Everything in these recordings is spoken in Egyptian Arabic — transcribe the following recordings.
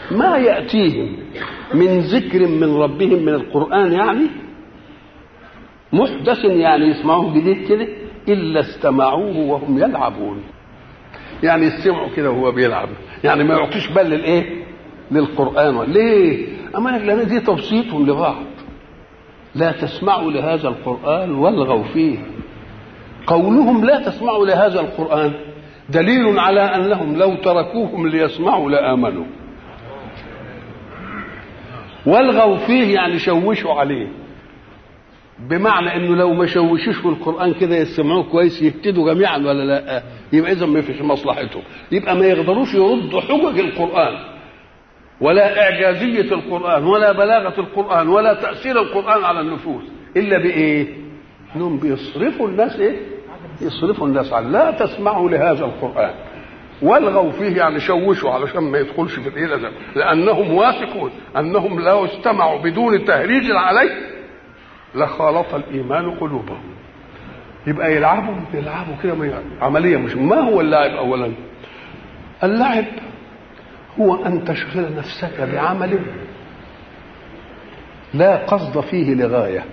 ما يأتيهم من ذكر من ربهم من القرآن يعني محدث يعني يسمعوه جديد كده إلا استمعوه وهم يلعبون يعني يستمعوا كده وهو بيلعب يعني ما يعطيش بال للايه للقرآن ليه أما لأن دي تبسيطهم لبعض لا تسمعوا لهذا القرآن والغوا فيه قولهم لا تسمعوا لهذا القرآن دليل على أنهم لو تركوهم ليسمعوا لآمنوا والغوا فيه يعني شوشوا عليه بمعنى انه لو ما شوشوش في القران كده يسمعوه كويس يهتدوا جميعا ولا لا يبقى اذا ما فيش مصلحتهم يبقى ما يقدروش يردوا حجج القران ولا اعجازيه القران ولا بلاغه القران ولا تاثير القران على النفوس الا بايه انهم بيصرفوا الناس ايه يصرفوا الناس على لا تسمعوا لهذا القران والغوا فيه يعني شوشوا علشان ما يدخلش في الايه لانهم واثقون انهم لو استمعوا بدون تهريج عليه لخالط الايمان قلوبهم يبقى يلعبوا يلعبوا كده عمليه مش ما هو اللعب اولا اللعب هو ان تشغل نفسك بعمل لا قصد فيه لغايه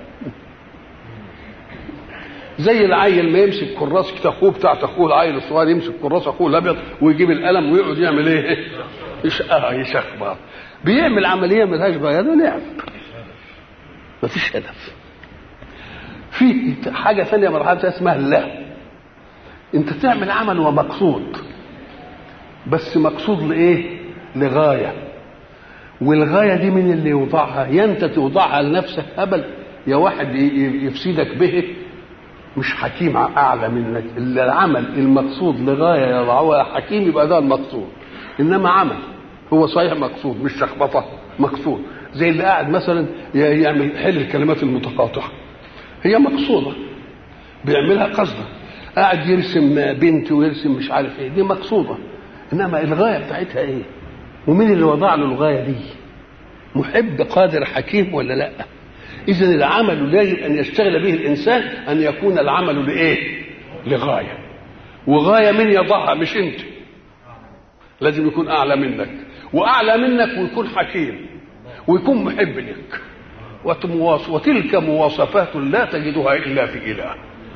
زي العيل ما يمسك كراس اخوه بتاعت اخوه العيل الصغير يمسك كراس اخوه الابيض ويجيب القلم ويقعد يعمل ايه؟ يشقها يشخبط بيعمل عمليه ملهاش غايه ده لعب مفيش هدف في حاجة ثانية مرحلة اسمها اللهو انت تعمل عمل ومقصود بس مقصود لايه لغاية والغاية دي من اللي يوضعها يا انت توضعها لنفسك هبل يا واحد يفسدك به مش حكيم اعلى منك الا العمل المقصود لغايه يضعها حكيم يبقى ده المقصود انما عمل هو صحيح مقصود مش شخبطه مقصود زي اللي قاعد مثلا يعمل حل الكلمات المتقاطعه هي مقصوده بيعملها قصدا قاعد يرسم بنت ويرسم مش عارف ايه دي مقصوده انما الغايه بتاعتها ايه ومين اللي وضع له الغايه دي محب قادر حكيم ولا لا اذا العمل الذي يجب ان يشتغل به الانسان ان يكون العمل لايه لغايه وغايه من يضعها مش انت لازم يكون اعلى منك واعلى منك ويكون حكيم ويكون محب لك وتلك مواصفات لا تجدها الا في اله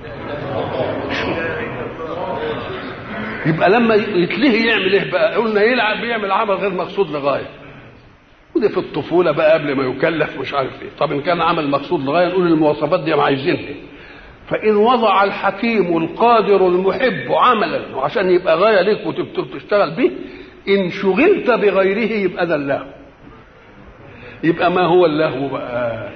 يبقى لما يتلهي يعمل ايه بقى قلنا يلعب بيعمل عمل غير مقصود لغايه وده في الطفوله بقى قبل ما يكلف مش عارف ايه طب ان كان عمل مقصود لغايه نقول المواصفات دي ما عايزينها فان وضع الحكيم القادر المحب عملا عشان يبقى غايه ليك وتشتغل به ان شغلت بغيره يبقى ده اللهو يبقى ما هو اللهو بقى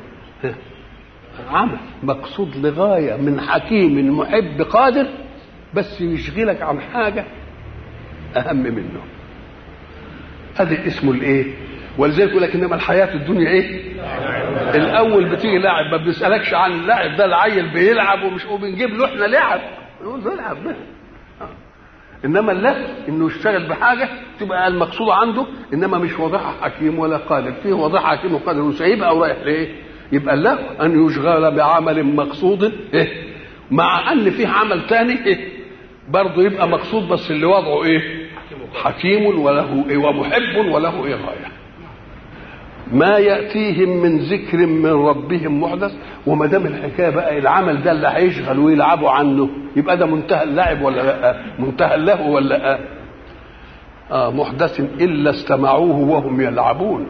عمل مقصود لغايه من حكيم محب قادر بس يشغلك عن حاجه اهم منه هذا اسمه الايه ولذلك يقول لك انما الحياه الدنيا ايه الاول بتيجي لاعب ما بنسالكش عن اللاعب ده العيل بيلعب ومش وبنجيب له احنا لعب نقول بيلعب به انما اللهو انه يشتغل بحاجه تبقى المقصود عنده انما مش واضحه حكيم ولا قادر فيه واضحه حكيم وقادر وسايبها ورايح لايه يبقى اللهو ان يشغل بعمل مقصود إيه؟ مع ان فيه عمل تاني إيه؟ برضه يبقى مقصود بس اللي وضعه ايه حكيم وله إيه ومحب وله ايه غايه ما ياتيهم من ذكر من ربهم محدث وما دام الحكايه بقى العمل ده اللي هيشغل ويلعبوا عنه يبقى ده منتهى اللعب ولا لا منتهى اللهو ولا لا آه محدث الا استمعوه وهم يلعبون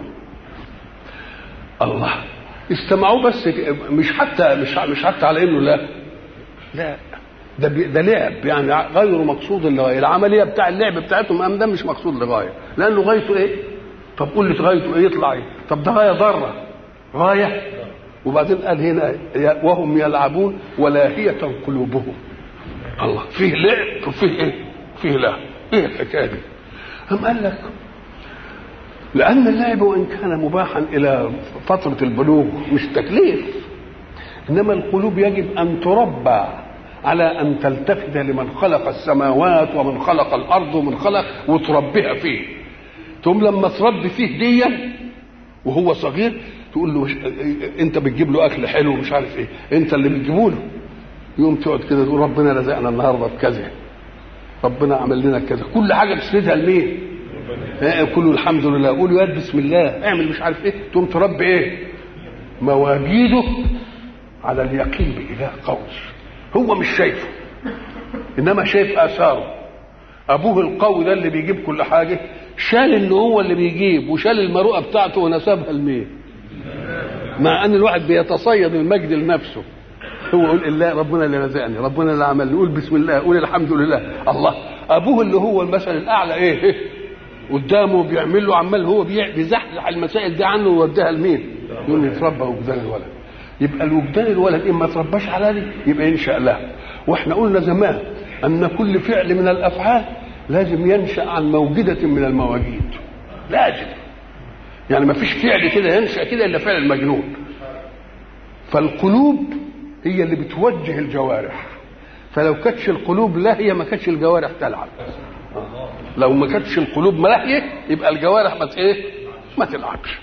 الله استمعوه بس مش حتى مش مش حتى على انه لا لا ده ده لعب يعني غير مقصود للغايه العمليه بتاع اللعب بتاعتهم ام ده مش مقصود لغايه لانه غايته ايه طب قول لي غايته ايه يطلع ايه طب ده غايه ضاره غايه وبعدين قال هنا وهم يلعبون ولاهية قلوبهم الله فيه لعب وفيه ايه فيه لا ايه الحكايه دي أم قال لك لأن اللعب وإن كان مباحا إلى فترة البلوغ مش تكليف إنما القلوب يجب أن تربى على أن تلتفت لمن خلق السماوات ومن خلق الأرض ومن خلق وتربيها فيه ثم لما تربي فيه ديا وهو صغير تقول له انت بتجيب له اكل حلو مش عارف ايه انت اللي بتجيبه له يوم تقعد كده تقول ربنا رزقنا النهارده بكذا ربنا عمل لنا كذا كل حاجه تسندها لمين قولوا الحمد لله قولوا يا بسم الله اعمل مش عارف ايه تقوم تربي ايه مواجيده على اليقين بإله قوي هو مش شايفه انما شايف اثاره ابوه القوي ده اللي بيجيب كل حاجه شال ان هو اللي بيجيب وشال المروءه بتاعته ونسبها لمين مع ان الواحد بيتصيد المجد لنفسه هو يقول الله ربنا اللي رزقني ربنا اللي عمل يقول بسم الله يقول الحمد لله الله ابوه اللي هو المثل الاعلى ايه قدامه بيعمل له عمال هو بيزحزح المسائل دي عنه ويوديها لمين؟ يقول يتربى وجدان الولد يبقى الوجدان الولد ان ما ترباش على دي يبقى ينشا له واحنا قلنا زمان ان كل فعل من الافعال لازم ينشا عن موجده من المواجيد لازم يعني ما فيش فعل كده ينشا كده الا فعل المجنون فالقلوب هي اللي بتوجه الجوارح فلو كانتش القلوب لاهيه ما كانتش الجوارح تلعب لو ما كانتش القلوب ملاهيه يبقى الجوارح ما ايه ما تلعبش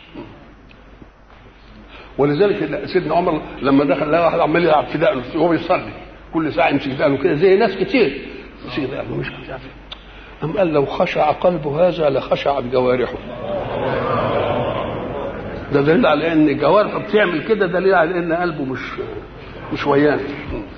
ولذلك سيدنا عمر لما دخل لقى واحد عمال يلعب في دقنه وهو بيصلي كل ساعه يمسك دقنه كده زي ناس كتير يمسك دقنه مش عارف أم قال لو خشع قلب هذا لخشعت جوارحه ده دليل على ان جوارحه بتعمل كده دليل على ان قلبه مش مش وياه